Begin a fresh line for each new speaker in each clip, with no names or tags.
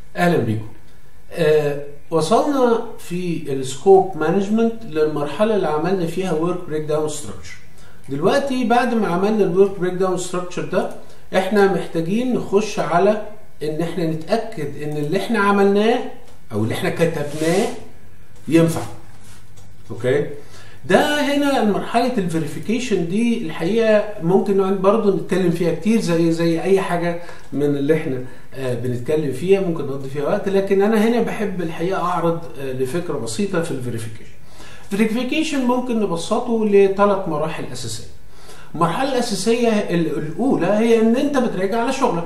اهلا بيكم آه وصلنا في السكوب مانجمنت للمرحله اللي عملنا فيها ورك بريك داون ستراكشر دلوقتي بعد ما عملنا الورك بريك داون ستراكشر ده احنا محتاجين نخش على ان احنا نتاكد ان اللي احنا عملناه او اللي احنا كتبناه ينفع اوكي ده هنا مرحله الفيريفيكيشن دي الحقيقه ممكن برضه نتكلم فيها كتير زي زي اي حاجه من اللي احنا آه بنتكلم فيها ممكن نقضي فيها وقت لكن انا هنا بحب الحقيقه اعرض آه لفكره بسيطه في الفيريفيكيشن الفيريفيكيشن ممكن نبسطه لثلاث مراحل اساسيه المرحله الاساسيه الاولى هي ان انت بتراجع على شغلك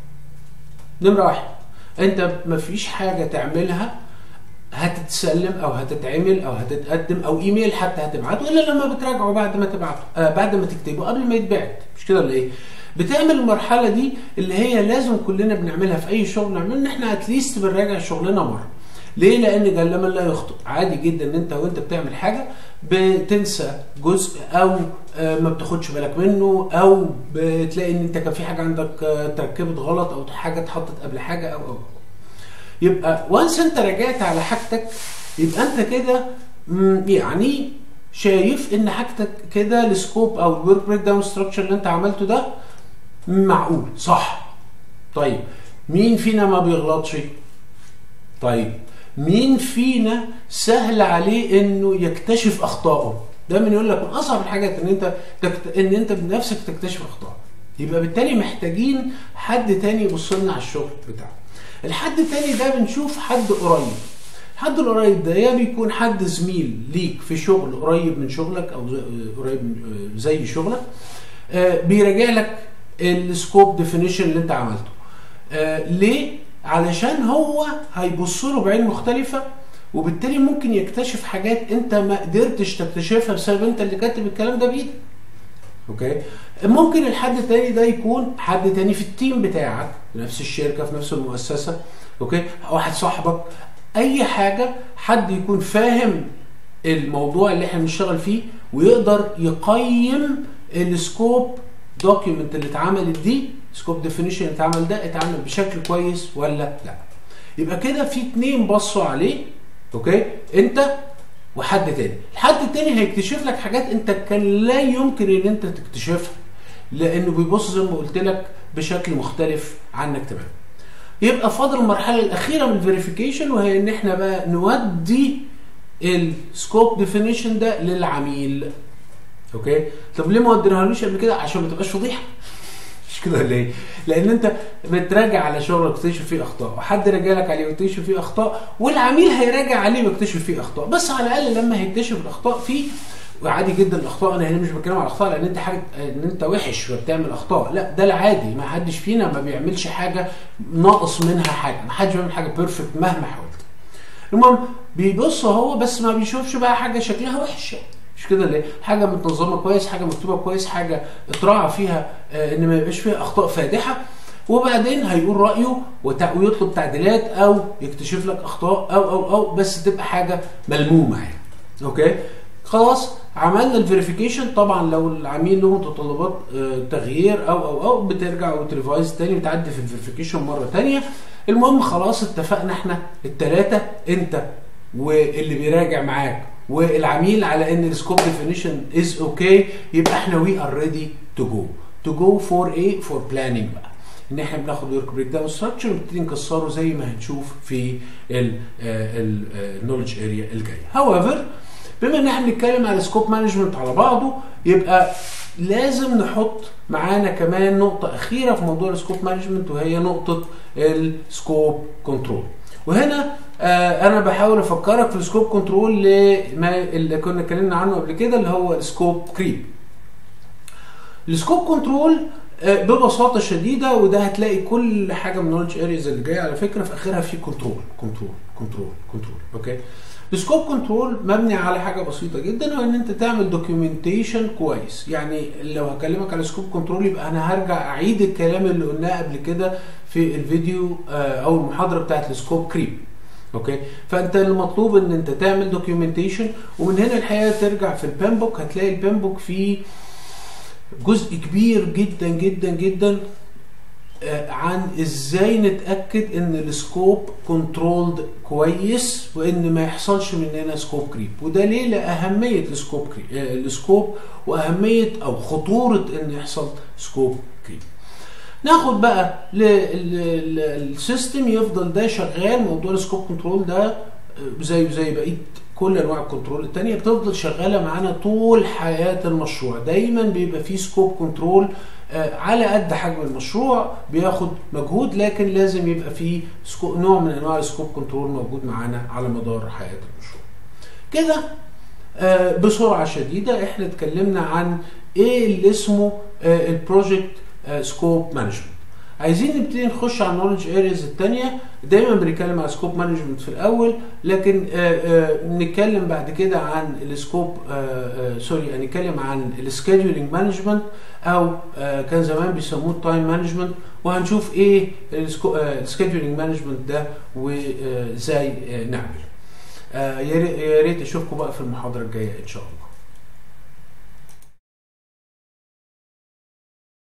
نمره واحد انت مفيش حاجه تعملها هتتسلم او هتتعمل او هتتقدم او ايميل حتى هتبعته الا لما بتراجعه بعد ما تبعته آه بعد ما تكتبه قبل ما يتبعت مش كده ولا ايه؟ بتعمل المرحله دي اللي هي لازم كلنا بنعملها في اي شغل نعمل ان احنا اتليست بنراجع شغلنا مره. ليه؟ لان جل من لا يخطئ، عادي جدا ان انت وانت بتعمل حاجه بتنسى جزء او ما بتاخدش بالك منه او بتلاقي ان انت كان في حاجه عندك تركبت غلط او حاجه اتحطت قبل حاجه او او يبقى وانس انت رجعت على حاجتك يبقى انت كده يعني شايف ان حاجتك كده السكوب او الورك بريك داون ستراكشر اللي انت عملته ده معقول صح طيب مين فينا ما بيغلطش طيب مين فينا سهل عليه انه يكتشف اخطائه دايما يقول لك من اصعب الحاجات ان انت تكت... ان انت بنفسك تكتشف اخطائك يبقى بالتالي محتاجين حد تاني يبص لنا على الشغل بتاعه الحد التاني ده بنشوف حد قريب الحد القريب ده يا بيكون حد زميل ليك في شغل قريب من شغلك او قريب زي شغلك آه بيراجع لك السكوب ديفينيشن اللي انت عملته آه ليه علشان هو هيبص له بعين مختلفه وبالتالي ممكن يكتشف حاجات انت ما قدرتش تكتشفها بسبب انت اللي كاتب الكلام ده بايدك اوكي ممكن الحد التاني ده يكون حد تاني في التيم بتاعك في نفس الشركه في نفس المؤسسه اوكي واحد صاحبك اي حاجه حد يكون فاهم الموضوع اللي احنا بنشتغل فيه ويقدر يقيم السكوب دوكيومنت اللي اتعملت دي سكوب ديفينيشن اللي اتعمل ده اتعمل بشكل كويس ولا لا يبقى كده في اتنين بصوا عليه اوكي انت وحد تاني الحد التاني هيكتشف لك حاجات انت كان لا يمكن ان انت تكتشفها لانه بيبص زي ما قلت لك بشكل مختلف عنك تماما يبقى فاضل المرحله الاخيره من الفيريفيكيشن وهي ان احنا بقى نودي السكوب ديفينيشن ده للعميل اوكي طب ليه ما وديناهالوش قبل كده عشان ما تبقاش فضيحه مش كده ولا ايه؟ لان انت بتراجع على شغلك وتكتشف فيه اخطاء وحد راجع لك عليه وتكتشف فيه اخطاء والعميل هيراجع عليه ويكتشف فيه اخطاء بس على الاقل لما هيكتشف الاخطاء فيه وعادي جدا الاخطاء انا هنا مش بتكلم على الاخطاء لان انت حاجه ان انت وحش وبتعمل اخطاء لا ده العادي ما حدش فينا ما بيعملش حاجه ناقص منها حاجه ما حدش بيعمل حاجه بيرفكت مهما حاولت المهم بيبص هو بس ما بيشوفش بقى حاجه شكلها وحش مش كده ليه؟ حاجه متنظمه كويس حاجه مكتوبه كويس حاجه اتراعى فيها آه ان ما يبقاش فيها اخطاء فادحه وبعدين هيقول رايه ويطلب تعديلات او يكتشف لك اخطاء او او او بس تبقى حاجه ملمومه يعني اوكي خلاص عملنا الفيريفيكيشن طبعا لو العميل له متطلبات آه تغيير او او او بترجع وتريفايز تاني وتعدي في الفيريفيكيشن مره تانية المهم خلاص اتفقنا احنا الثلاثه انت واللي بيراجع معاك والعميل على ان السكوب ديفينيشن از اوكي يبقى احنا وي ار ريدي تو جو تو جو فور ايه فور بلاننج بقى ان احنا بناخد ورك بريك داون ستراكشر ونبتدي نكسره زي ما هنشوف في النولج اريا الجايه هاويفر بما ان احنا بنتكلم على سكوب مانجمنت على بعضه يبقى لازم نحط معانا كمان نقطة أخيرة في موضوع السكوب مانجمنت وهي نقطة السكوب كنترول وهنا آه انا بحاول افكرك في السكوب كنترول لما اللي كنا اتكلمنا عنه قبل كده اللي هو السكوب كريب السكوب كنترول آه ببساطه شديده وده هتلاقي كل حاجه من نولج ارياز اللي جايه على فكره في اخرها في كنترول كنترول كنترول كنترول اوكي السكوب كنترول مبني على حاجه بسيطه جدا وان انت تعمل دوكيومنتيشن كويس يعني لو هكلمك على سكوب كنترول يبقى انا هرجع اعيد الكلام اللي قلناه قبل كده في الفيديو آه او المحاضره بتاعت السكوب كريب اوكي فانت المطلوب ان انت تعمل دوكيومنتيشن ومن هنا الحقيقه ترجع في البان بوك هتلاقي البان بوك فيه جزء كبير جدا جدا جدا آه، عن ازاي نتاكد ان السكوب كنترولد كويس وان ما يحصلش مننا سكوب كريب وده ليه لاهميه السكوب كريب آه، السكوب واهميه او خطوره ان يحصل سكوب كريب ناخد بقى السيستم يفضل ده شغال موضوع السكوب كنترول ده آه، زي زي بقيه كل انواع الكنترول التانية بتفضل شغاله معانا طول حياه المشروع دايما بيبقى فيه سكوب كنترول آه، على قد حجم المشروع بياخد مجهود لكن لازم يبقى فيه سكو- نوع من انواع السكوب كنترول موجود معانا على مدار حياه المشروع كده آه، بسرعه شديده احنا اتكلمنا عن ايه اللي اسمه البروجكت سكوب مانجمنت عايزين نبتدي نخش على النولج ارياز الثانيه دايما بنتكلم على سكوب مانجمنت في الاول لكن آه، آه، نتكلم بعد كده عن السكوب سوري نتكلم عن السكيدولينج مانجمنت او آه، كان زمان بيسموه التايم مانجمنت وهنشوف ايه السكيدولينج مانجمنت ده وازاي نعمل آه، يا ريت- يا ريت اشوفكم بقى في المحاضره الجايه ان شاء الله